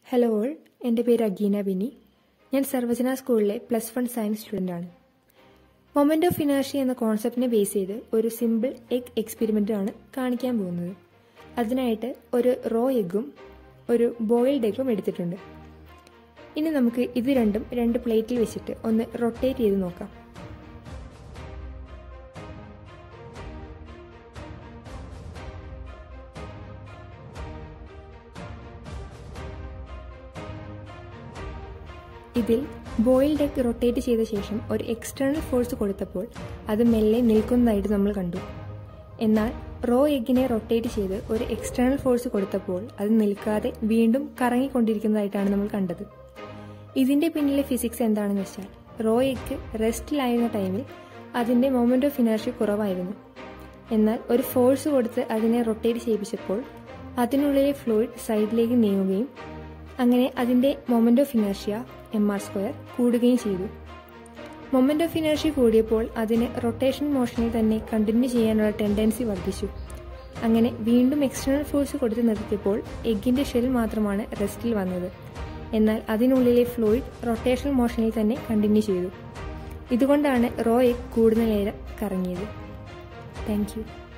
hello all എൻ്റെ പേര് അഗീന ബിനി ഞാൻ സർവജന സ്കൂളിലെ പ്ലസ് വൺ സയൻസ് സ്റ്റുഡൻ്റ് ആണ് മൊമെൻ്റ് ഓഫ് ഇനേർഷ്യ എന്ന കോൺസെപ്റ്റിനെ ബേസ് ചെയ്ത് ഒരു സിമ്പിൾ എഗ് എക്സ്പെരിമെൻ്റ് ആണ് കാണിക്കാൻ പോകുന്നത് അതിനായിട്ട് ഒരു റോ എഗ്ഗും ഒരു ബോയിൽഡ് എഗ്ഗും എടുത്തിട്ടുണ്ട് ഇനി നമുക്ക് ഇത് രണ്ടും രണ്ട് പ്ലേറ്റിൽ വെച്ചിട്ട് ഒന്ന് റൊട്ടേറ്റ് ചെയ്ത് നോക്കാം ഇതിൽ ബോയിൽഡ് എഗ് റൊട്ടേറ്റ് ചെയ്ത ശേഷം ഒരു എക്സ്റ്റേണൽ ഫോഴ്സ് കൊടുത്തപ്പോൾ അത് മെല്ലെ നിൽക്കുന്നതായിട്ട് നമ്മൾ കണ്ടു എന്നാൽ റോ എഗ്ഗിനെ റൊട്ടേറ്റ് ചെയ്ത് ഒരു എക്സ്റ്റേണൽ ഫോഴ്സ് കൊടുത്തപ്പോൾ അത് നിൽക്കാതെ വീണ്ടും കറങ്ങിക്കൊണ്ടിരിക്കുന്നതായിട്ടാണ് നമ്മൾ കണ്ടത് ഇതിന്റെ പിന്നിലെ ഫിസിക്സ് എന്താണെന്ന് വെച്ചാൽ റോ എഗ് റെസ്റ്റിലായിരുന്ന ടൈമിൽ അതിന്റെ മൊമെന്റ് ഓഫ് ഇനർഷ്യ കുറവായിരുന്നു എന്നാൽ ഒരു ഫോഴ്സ് കൊടുത്ത് അതിനെ റൊട്ടേറ്റ് ചെയ്യിപ്പിച്ചപ്പോൾ അതിനുള്ളിലെ ഫ്ലൂയിഡ് സൈഡിലേക്ക് നീങ്ങുകയും അങ്ങനെ അതിന്റെ moment of inertia M R square കൂടുകയും ചെയ്തു മൊമെന്റ് ഓഫ് ഇനർഷ്യ കൂടിയപ്പോൾ അതിന് റൊട്ടേഷൻ മോഷനിൽ തന്നെ കണ്ടിന്യൂ ചെയ്യാനുള്ള ടെൻഡൻസി വർദ്ധിച്ചു അങ്ങനെ വീണ്ടും എക്സ്റ്റേണൽ ഫോഴ്സ് കൊടുത്ത് നിർത്തിയപ്പോൾ എഗ്ഗിന്റെ ഷെൽ മാത്രമാണ് റെസ്റ്റിൽ വന്നത് എന്നാൽ അതിനുള്ളിലെ ഫ്ലൂയിഡ് റൊട്ടേഷൻ മോഷനിൽ തന്നെ കണ്ടിന്യൂ ചെയ്തു ഇതുകൊണ്ടാണ് റോ എഗ് കൂടുതൽ നേരം കറങ്ങിയത് താങ്ക് യു